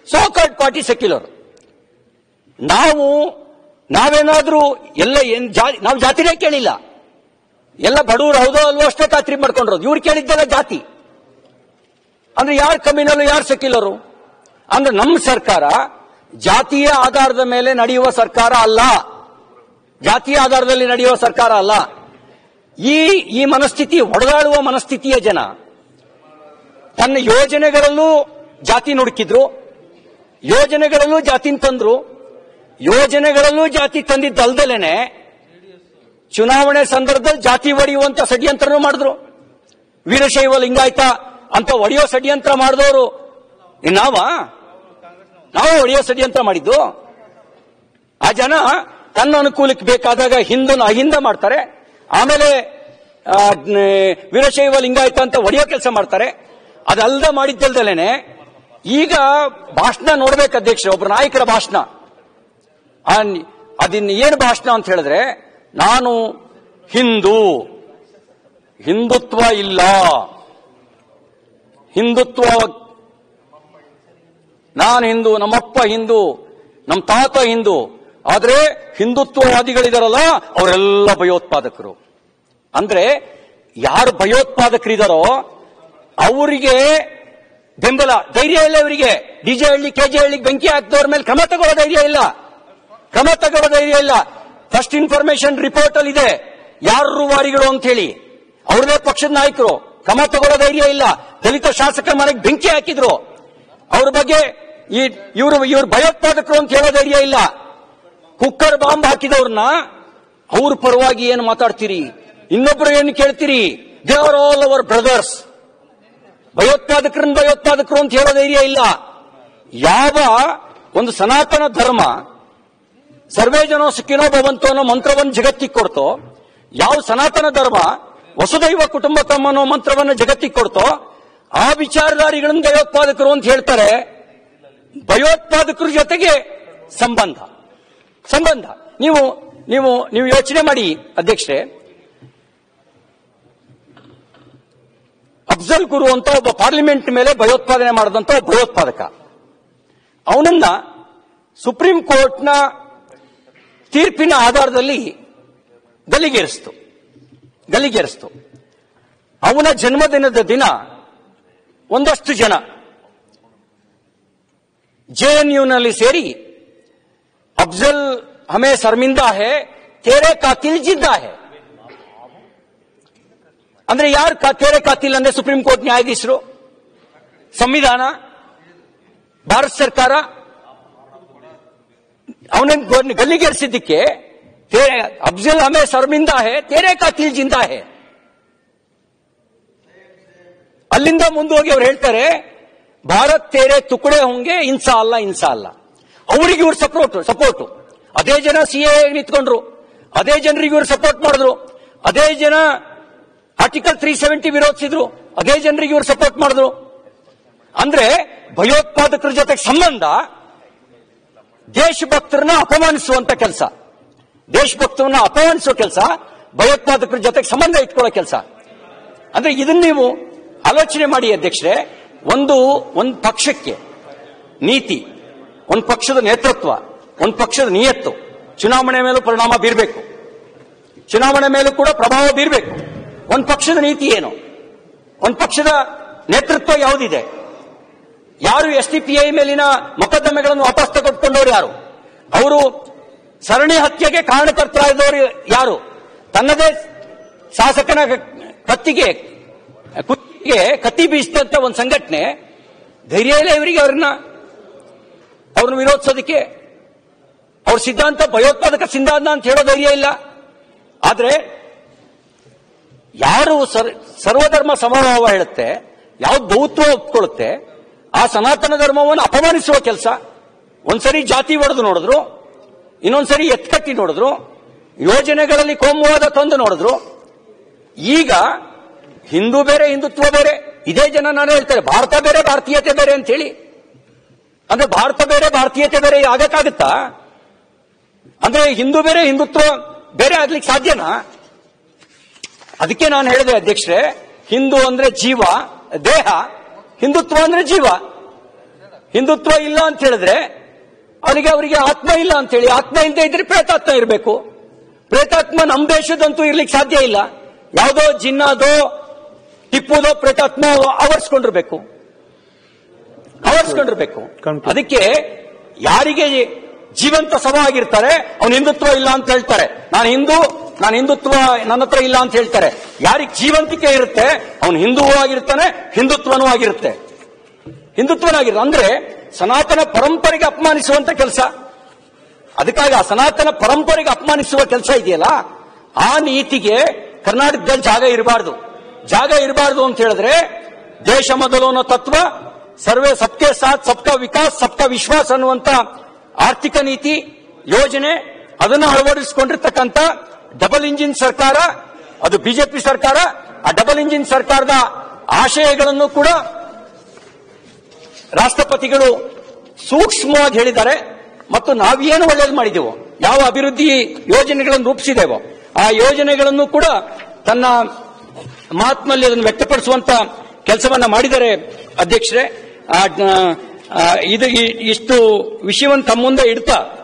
So card party secular ನಾವು ನಾವೇನಾದ್ರೂ ಎಲ್ಲ ಏನ್ ಜಾ- ನಾವು ಜಾತಿನೇ ಕೇಳಿಲ್ಲ ಎಲ್ಲ ಬಡವರು ಹೌದೋ ಅಲ್ವೋ ಅಷ್ಟೇ ಖಾತ್ರಿ ಮಾಡ್ಕೊಂಡಿರೋದು ಇವ್ರು ಕೇಳಿದ್ದೆಲ್ಲ ಜಾತಿ ಅಂದ್ರೆ ಯಾರು ಕಮ್ಯುನಲ್ ಯಾರು ಸೆಕ್ಯುಲರು ಅಂದ್ರೆ ನಮ್ಮ ಸರ್ಕಾರ ಜಾತಿಯ ಆಧಾರದ ಮೇಲೆ ನಡೆಯುವ ಸರ್ಕಾರ ಅಲ್ಲ ಜಾತಿಯ ಆಧಾರದಲ್ಲಿ ನಡೆಯುವ ಸರ್ಕಾರ ಅಲ್ಲ ಈ ಈ ಮನಸ್ಥಿತಿ ಒಡೆದಾಡುವ ಮನಸ್ಥಿತಿಯ ಜನ ತನ್ನ ಯೋಜನೆಗಳಲ್ಲೂ ಜಾತಿ ನುಡುಕಿದ್ರು ಯೋಜನೆಗಳಲ್ಲೂ ಜಾತಿ ತಂದ್ರು ಯೋಜನೆಗಳಲ್ಲೂ ಜಾತಿ ತಂದಿದ್ದಲ್ದಲೇನೆ ಚುನಾವಣೆ ಸಂದರ್ಭದಲ್ಲಿ ಜಾತಿ ಒಡೆಯುವಂತ ಷಡ್ಯಂತ್ರನೂ ಮಾಡಿದ್ರು ವೀರಶೈವ ಲಿಂಗಾಯತ ಅಂತ ಒಡೆಯೋ ಷಡ್ಯಂತ್ರ ಮಾಡಿದವರು ನಾವ ನಾವು ಒಡೆಯೋ ಷಡ್ಯಂತ್ರ ಮಾಡಿದ್ದು ಆ ಜನ ತನ್ನ ಅನುಕೂಲಕ್ಕೆ ಬೇಕಾದಾಗ ಹಿಂದನ್ನು ಅಹಿಂದ ಮಾಡ್ತಾರೆ ಆಮೇಲೆ ಆ, ನ್- ವೀರಶೈವ ಲಿಂಗಾಯತ ಅಂತ ಒಡೆಯೋ ಕೆಲಸ ಮಾಡ್ತಾರೆ ಅದಲ್ದ ಮಾಡಿದ್ದಲ್ದಲೇನೆ ಈಗ ಭಾಷಣ ನೋಡ್ಬೇಕು ಅಧ್ಯಕ್ಷ ಒಬ್ಬರು ನಾಯಕರ ಭಾಷಣ ಆ ನಿ- ಅದಿನ್ ಏನು ಭಾಷಣ ಅಂತ ಹೇಳಿದ್ರೆ ನಾನು ಹಿಂದೂ ಹಿಂದುತ್ವ ಇಲ್ಲ ಹಿಂದುತ್ವ ನಾನು ಹಿಂದೂ ನಮ್ಮಪ್ಪ ಹಿಂದೂ ನಮ್ಮ ತಾತ ಹಿಂದೂ ಆದ್ರೆ ಹಿಂದುತ್ವವಾದಿಗಳಿದಾರಲ್ಲ ಅವರೆಲ್ಲ ಭಯೋತ್ಪಾದಕರು ಅಂದ್ರೆ ಯಾರು ಭಯೋತ್ಪಾದಕರಿದಾರೋ ಅವರಿಗೆ ಬೆಂಬಲ ಧೈರ್ಯ ಇಲ್ಲ ಇವರಿಗೆ ಡಿಜೆ ಹಳ್ಳಿ ಕೆಜೆ ಹಳ್ಳಿ ಬೆಂಕಿ ಹಾಕಿದವ್ರ ಮೇಲೆ ಕ್ರಮ ತಗೊಳ್ಳೋ ಧೈರ್ಯ ಇಲ್ಲ ಕ್ರಮ ತಗೊಳ್ಳೋ ಧೈರ್ಯ ಇಲ್ಲ ಫಸ್ಟ್ ಇನ್ಫಾರ್ಮೇಶನ್ ರಿಪೋರ್ಟ್ ಅಲ್ಲಿ ಇದೆ ಯಾರು ರೂವಾರಿಗಳು ಅಂತ ಹೇಳಿ ಅವ್ರದೇ ಪಕ್ಷದ ನಾಯಕರು ಕ್ರಮ ತಗೊಳ್ಳೋ ಧೈರ್ಯ ಇಲ್ಲ ದಲಿತ ಶಾಸಕರ ಮನೆಗೆ ಬೆಂಕಿ ಹಾಕಿದ್ರು ಅವ್ರ ಬಗ್ಗೆ ಈ ಇವರು ಇವ್ರು ಭಯೋತ್ಪಾದಕರು ಅಂತ ಹೇಳೋ ಧೈರ್ಯ ಇಲ್ಲ ಕುಕ್ಕರ್ ಬಾಂಬ್ ಹಾಕಿದವ್ರನ್ನ ಅವ್ರ ಪರವಾಗಿ ಏನು ಮಾತಾಡ್ತೀರಿ ಇನ್ನೊಬ್ರು ಏನು ಕೇಳ್ತೀರಿ they are all our brothers ಭಯೋತ್ಪಾದಕರನ್ನ ಭಯೋತ್ಪಾದಕರು ಅಂತ ಹೇಳೋ ಧೈರ್ಯ ಇಲ್ಲ ಯಾವ ಒಂದು ಸನಾತನ ಧರ್ಮ ಸರ್ವೇ ಜನೋ ಸುಖಿನೋ ಭವಂತು ಅನ್ನೋ ಮಂತ್ರವನ್ನು ಜಗತ್ತಿಗೆ ಕೊಡ್ತೋ ಯಾವ ಸನಾತನ ಧರ್ಮ ವಸುದೈವ ಕುಟುಂಬಕಂ ಅನ್ನೋ ಮಂತ್ರವನ್ನು ಜಗತ್ತಿಗೆ ಕೊಡ್ತೋ ಆ ವಿಚಾರಧಾರಿಗಳನ್ನ ಭಯೋತ್ಪಾದಕರು ಅಂತ ಹೇಳ್ತಾರೆ ಭಯೋತ್ಪಾದಕರ ಜೊತೆಗೆ ಸಂಬಂಧ ಸಂಬಂಧ ನೀವು ನೀವು ನೀವು ಯೋಚನೆ ಮಾಡಿ ಅಧ್ಯಕ್ಷರೇ ಅಫ್ಜಲ್ ಗುರು ಅಂತ ಒಬ್ಬ ಪಾರ್ಲಿಮೆಂಟ್ ಮೇಲೆ ಭಯೋತ್ಪಾದನೆ ಮಾಡಿದಂತ ಒಬ್ಬ ಭಯೋತ್ಪಾದಕ ಅವನನ್ನ ಸುಪ್ರೀಂ ಕೋರ್ಟ್ನ ತೀರ್ಪಿನ ಆಧಾರದಲ್ಲಿ ಗಲ್ಲಿಗೇರಿಸ್ತು ಗಲ್ಲಿಗೇರಿಸ್ತು ಅವನ ಜನ್ಮದಿನದ ದಿನ ಒಂದಷ್ಟು ಜನ ಜೆಎನ್ಯುನಲ್ಲಿ ಸೇರಿ ಅಫ್ಜಲ್ ಹಮೇ ಶರ್ಮಿಂದಾ ಹೇ ತೇರೆ ಕಾತಿಲ್ ಜಿದ್ದಾ ಹೇ ಅಂದ್ರೆ ಯಾರು ಕಾ- ತೇರೆ ಕಾತಿಲ್ ಅಂದ್ರೆ ಸುಪ್ರೀಂ ಕೋರ್ಟ್ ನ್ಯಾಯಾಧೀಶರು ಸಂವಿಧಾನ ಭಾರತ ಸರ್ಕಾರ ಅವನನ್ನು ಗಲ್ಲಿಗೇರಿಸಿದ್ದಕ್ಕೆ ತೇ- ಅಫ್ಜಲ್ ಹಮೇ ಶರ್ಮಿಂದಾ ಹೇ ತೇರೆ ಕಾತಿಲ್ ಜಿಂದಾ ಹೇ ಅಲ್ಲಿಂದ ಮುಂದೋಗಿ ಅವ್ರು ಹೇಳ್ತಾರೆ ಭಾರತ್ ತೇರೆ ತುಕಡೆ ಹೋಂಗೆ ಇನ್ಸಾ ಅಲ್ಲ ಇನ್ಸಾ ಅಲ್ಲ ಅವರಿಗೆ ಇವ್ರು ಸಪೋರ್ಟ್ ಸಪೋರ್ಟ್ ಅದೇ ಜನ ಸಿ ಎ ನಿಂತ್ಕೊಂಡ್ರು ಅದೇ ಜನರಿಗೆ ಇವ್ರು ಸಪೋರ್ಟ್ ಮಾಡಿದ್ರು ಅದೇ ಜನ ಆರ್ಟಿಕಲ್ ತ್ರೀ ಸೆವೆಂಟಿ ವಿರೋಧಿಸಿದ್ರು ಅದೇ ಜನರಿಗೆ ಇವ್ರು ಸಪೋರ್ಟ್ ಮಾಡಿದ್ರು ಅಂದ್ರೆ ಭಯೋತ್ಪಾದಕರ ಜೊತೆಗೆ ಸಂಬಂಧ ದೇಶಭಕ್ತರನ್ನ ಅಪಮಾನಿಸುವಂತ ಕೆಲಸ ದೇಶಭಕ್ತರನ್ನ ಅಪಮಾನಿಸುವ ಕೆಲಸ ಭಯೋತ್ಪಾದಕರ ಜೊತೆಗೆ ಸಂಬಂಧ ಇಟ್ಕೊಳ್ಳೋ ಕೆಲಸ ಅಂದ್ರೆ ಇದನ್ನ ನೀವು ಆಲೋಚನೆ ಮಾಡಿ ಅಧ್ಯಕ್ಷರೇ ಒಂದು ಒಂದು ಪಕ್ಷಕ್ಕೆ ನೀತಿ ಒಂದು ಪಕ್ಷದ ನೇತೃತ್ವ ಒಂದು ಪಕ್ಷದ ನಿಯತ್ತು ಚುನಾವಣೆ ಮೇಲೂ ಪರಿಣಾಮ ಬೀರಬೇಕು ಚುನಾವಣೆ ಮೇಲೂ ಕೂಡ ಪ್ರಭಾವ ಬೀರಬೇಕು ಒಂದು ಪಕ್ಷದ ನೀತಿ ಏನು ಒಂದು ಪಕ್ಷದ ನೇತೃತ್ವ ಯಾವುದಿದೆ ಯಾರು ಎಸ್ ಡಿ ಪಿ ಐ ಮೇಲಿನ ಮೊಕದ್ದಮೆಗಳನ್ನು ವಾಪಸ್ ತೆಗೆದುಕೊಂಡವರು ಯಾರು ಅವರು ಸರಣಿ ಹತ್ಯೆಗೆ ಕಾರಣಕರ್ತರಾದವರು ಯಾರು ತನ್ನದೇ ಶಾಸಕನ ಕತ್ತಿಗೆ ಕುತ್ತಿಗೆ ಕತ್ತಿ ಬೀಸಿದಂತ ಒಂದು ಸಂಘಟನೆ ಧೈರ್ಯ ಇಲ್ಲ ಇವರಿಗೆ ಅವ್ರನ್ನ ಅವ್ರನ್ನ ವಿರೋಧಿಸೋದಕ್ಕೆ ಅವ್ರ ಸಿದ್ಧಾಂತ ಭಯೋತ್ಪಾದಕ ಸಿದ್ಧಾಂತ ಅಂತ ಹೇಳೋ ಧೈರ್ಯ ಇಲ್ಲ ಆದ್ರೆ ಯಾರು ಸರ್ ಸರ್ವಧರ್ಮ ಸಮಭಾವ ಹೇಳುತ್ತೆ ಯಾವ್ದು ಬಹುತ್ವ ಒಪ್ಕೊಳ್ಳುತ್ತೆ ಆ ಸನಾತನ ಧರ್ಮವನ್ನು ಅಪಮಾನಿಸುವ ಕೆಲಸ ಒಂದ್ಸರಿ ಜಾತಿ ಒಡೆದು ನೋಡಿದ್ರು ಇನ್ನೊಂದ್ಸರಿ ಎತ್ಕಟ್ಟಿ ನೋಡಿದ್ರು ಯೋಜನೆಗಳಲ್ಲಿ ಕೋಮುವಾದ ತಂದು ನೋಡಿದ್ರು ಈಗ ಹಿಂದೂ ಬೇರೆ ಹಿಂದುತ್ವ ಬೇರೆ ಇದೇ ಜನ ನಾನು ಹೇಳ್ತಾರೆ ಭಾರತ ಬೇರೆ ಭಾರತೀಯತೆ ಬೇರೆ ಅಂತ ಹೇಳಿ ಅಂದ್ರೆ ಭಾರತ ಬೇರೆ ಭಾರತೀಯತೆ ಬೇರೆ ಆಗಕ್ಕಾಗುತ್ತಾ ಅಂದ್ರೆ ಹಿಂದೂ ಬೇರೆ ಹಿಂದುತ್ವ ಬೇರೆ ಆಗ್ಲಿಕ್ಕೆ ಸಾಧ್ಯನಾ ಅದಕ್ಕೆ ನಾನು ಹೇಳಿದೆ ಅಧ್ಯಕ್ಷರೇ ಹಿಂದೂ ಅಂದ್ರೆ ಜೀವ ದೇಹ ಹಿಂದುತ್ವ ಅಂದ್ರೆ ಜೀವ ಹಿಂದುತ್ವ ಇಲ್ಲ ಅಂತ ಹೇಳಿದ್ರೆ ಅವರಿಗೆ ಅವರಿಗೆ ಆತ್ಮ ಇಲ್ಲ ಅಂತ ಹೇಳಿ ಆತ್ಮ ಇಲ್ಲದೆ ಇದ್ರೆ ಪ್ರೇತಾತ್ಮ ಇರಬೇಕು ಪ್ರೇತಾತ್ಮ ನಮ್ಮ ದೇಶದಂತೂ ಇರ್ಲಿಕ್ಕೆ ಸಾಧ್ಯ ಇಲ್ಲ ಯಾವುದೋ ಜಿನ್ನದೋ ಟಿಪ್ಪುದೋ ಪ್ರೇತಾತ್ಮ ಆವರಿಸ್ಕೊಂಡಿರ್ಬೇಕು ಆವರಿಸ್ಕೊಂಡಿರ್ಬೇಕು Conclude. ಅದಕ್ಕೆ ಯಾರಿಗೆ ಜೀವಂತ ಸಮ ಆಗಿರ್ತಾರೆ ಅವನು ಹಿಂದುತ್ವ ಇಲ್ಲ ಅಂತ ಹೇಳ್ತಾರೆ ನಾನು ಹಿಂದೂ ನಾನು ಹಿಂದುತ್ವ ನನ್ನ ಹತ್ರ ಇಲ್ಲ ಅಂತ ಹೇಳ್ತಾರೆ ಯಾರಿಗೆ ಜೀವಂತಿಕೆ ಇರುತ್ತೆ ಅವನು ಹಿಂದೂವೂ ಆಗಿರ್ತಾನೆ ಹಿಂದುತ್ವನೂ ಆಗಿರುತ್ತೆ ಹಿಂದುತ್ವನಾಗಿರುತ್ತೆ ಅಂದ್ರೆ ಸನಾತನ ಪರಂಪರೆಗೆ ಅಪಮಾನಿಸುವಂತ ಕೆಲಸ ಅದಕ್ಕಾಗಿ ಆ ಸನಾತನ ಪರಂಪರೆಗೆ ಅಪಮಾನಿಸುವ ಕೆಲಸ ಇದೆಯಲ್ಲ ಆ ನೀತಿಗೆ ಕರ್ನಾಟಕದಲ್ಲಿ ಜಾಗ ಇರಬಾರ್ದು ಜಾಗ ಇರಬಾರ್ದು ಅಂತ ಹೇಳಿದ್ರೆ ದೇಶ ಮೊದಲು ಅನ್ನೋ ತತ್ವ ಸರ್ವೇ ಸಬ್ಕೆ ಸಾಥ್ ಸಬ್ಕಾ ವಿಕಾಸ್ ಸಬ್ಕಾ ವಿಶ್ವಾಸ್ ಅನ್ನುವಂತ ಆರ್ಥಿಕ ನೀತಿ ಯೋಜನೆ ಅದನ್ನ ಅಳವಡಿಸಿಕೊಂಡಿರ್ತಕ್ಕಂಥ ಡಬಲ್ ಇಂಜಿನ್ ಸರ್ಕಾರ ಅದು ಬಿಜೆಪಿ ಸರ್ಕಾರ ಆ ಡಬಲ್ ಇಂಜಿನ್ ಸರ್ಕಾರದ ಆಶಯಗಳನ್ನು ಕೂಡ ರಾಷ್ಟ್ರಪತಿಗಳು ಸೂಕ್ಷ್ಮವಾಗಿ ಹೇಳಿದ್ದಾರೆ ಮತ್ತು ನಾವೇನು ಒಳ್ಳೇದು ಮಾಡಿದೆವೋ ಯಾವ ಅಭಿವೃದ್ಧಿ ಯೋಜನೆಗಳನ್ನು ರೂಪಿಸಿದೆವೋ ಆ ಯೋಜನೆಗಳನ್ನು ಕೂಡ ತನ್ನ ಮಾತಿನಲ್ಲಿ ಅದನ್ನು ವ್ಯಕ್ತಪಡಿಸುವಂತ ಕೆಲಸವನ್ನ ಮಾಡಿದ್ದಾರೆ ಅಧ್ಯಕ್ಷರೇ ಆ, ಆ, ಇದು ಇ- ಇಷ್ಟು ವಿಷಯವನ್ನು ತಮ್ಮ ಮುಂದೆ ಇಡ್ತಾ